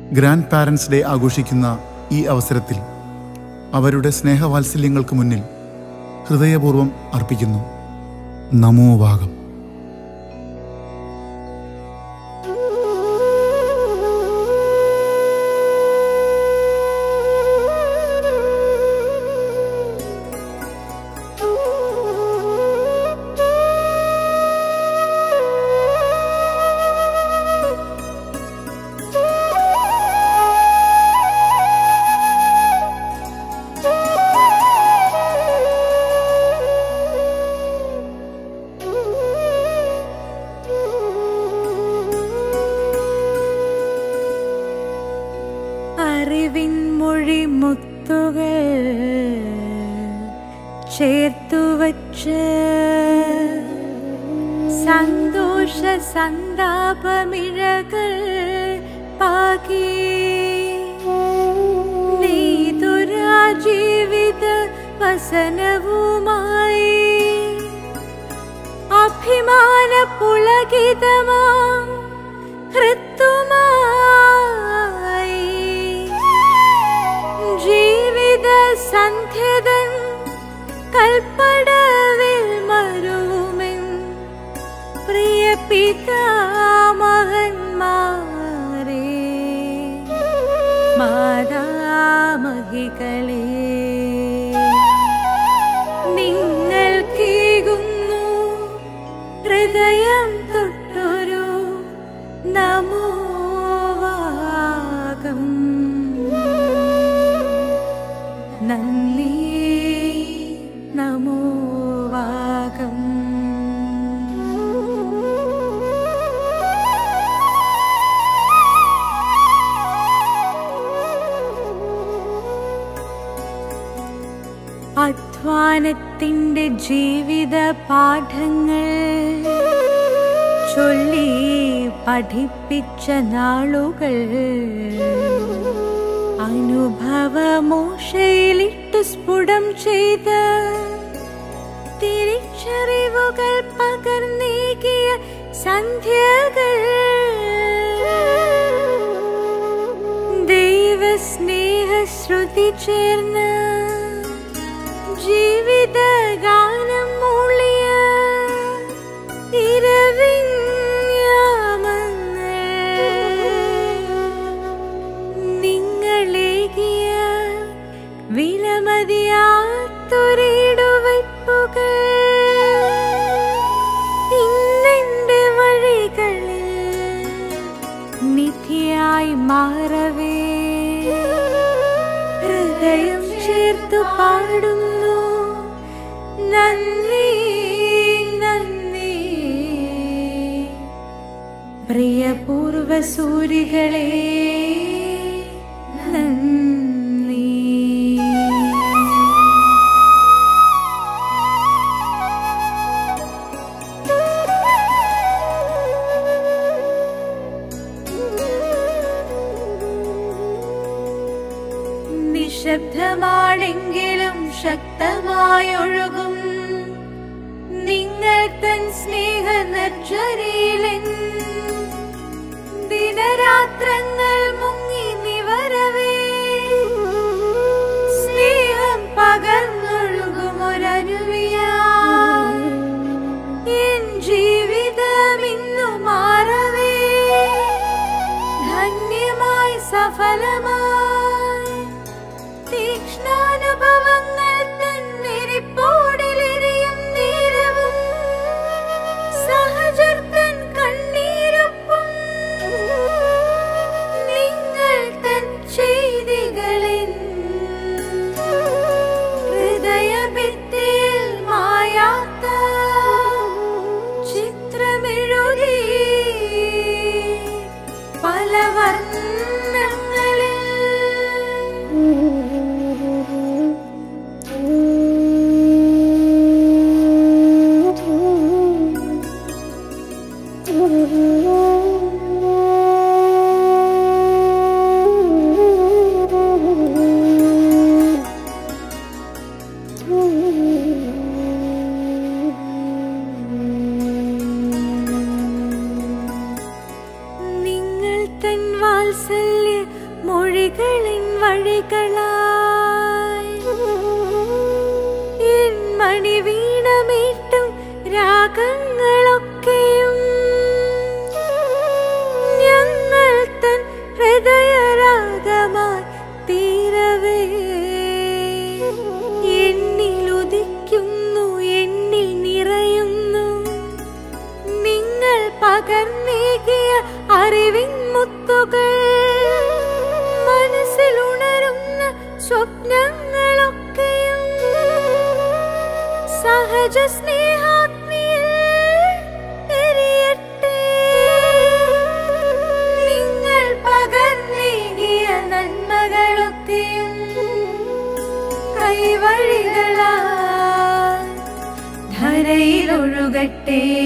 grand parents day ആഘോഷിക്കുന്ന ഈ അവസരത്തിൽ അവരുടെ സ്നേഹവാത്സല്യങ്ങൾക്ക് മുന്നിൽ ഹൃദയപൂർവ്വം അർപ്പിക്കുന്നു നമോഭാഗം അറിവിൻ മൊഴി മുത്തുകൾ ചേർത്തു വച്ച് സന്തോഷ സന്താപമിഴകൾ പാകി നീതുരാ ജീവിത വസനവുമായി അഭിമാന പുളകിതമാ ഹൃത്തുമായി ജീവിത സന്ധ്യതൻ കൽപ്പടവിൽ മരുവുമെൻ പ്രിയ പിതാമഹന്മാരെ മാതാമഹികളെ നിങ്ങൾ കേകുന്നു ഹൃദയം തൊട്ടൊരു നമോവാകം നന്ദി നമോവാകം അധ്വാനത്തിന്റെ ജീവിത പാഠങ്ങൾ ചൊല്ലി പഠിപ്പിച്ച നാളുകൾ അനുഭവമോശയിലിട്ട് സ്ഫുടം ചെയ്ത് തിരിച്ചറിവുകൾ പകർന്നേകിയ സന്ധ്യകൾ ദൈവസ്നേഹശ്രുതി ചേർന്ന് ജീവിത ഗാനം മൂളിയ ഇരവിൻ യാമങ്ങൾ നിങ്ങളേകിയ വിലമതിയാത്തൊരിടുവയ്പ്പുകൾ ഇന്നെന്റെ വഴികളിൽ നിധിയായി മാറവേ ഹൃദയം ചേർത്തു പാടുന്നു നന്ദി നന്ദി പ്രിയ പൂർവസൂരികളെ നന്ദി നിശബ്ദമാണെങ്കിലും ശക്തമായൊഴുകും നിങ്ങൾ തൻ സ്നേഹ നർജരിയിലെൻ ദിനരാത്രങ്ങൾ മുങ്ങി നിവരവേ സ്നേഹം പകർന്നൊഴുകുമൊരരുവിയാ എൻ ജീവിതം ഇന്നു മാറവേ ധന്യമായി സഫലമായി തീക്ഷ്ണാനുഭവങ്ങൾ തന്നിരിപ്പോടിലെരിയും നേരവും സഹജർത്തൻ കണ്ണീരൊപ്പം വഴികളായി എൻ മണി വീണമീട്ടും രാഗങ്ങളൊക്കെയും ഞങ്ങൾ തൻ ഹൃദയരാഗമായി തീരവേ എന്നിൽ ഉദിക്കുന്നു എന്നിൽ നിറയുന്നു നിങ്ങൾ പകർന്നേകിയ അറിവിൻ മുത്തുകൾ മനസ്സിൽ ഉണരുന്ന സ്വപ്നങ്ങളൊക്കെയും സഹജ സ്നേഹാത്മിയിൽ എരിയട്ടെ നിങ്ങൾ പകർന്നേകിയ നന്മകളൊക്കെയും കൈവഴികളാ ധരയിലൊഴുകട്ടെ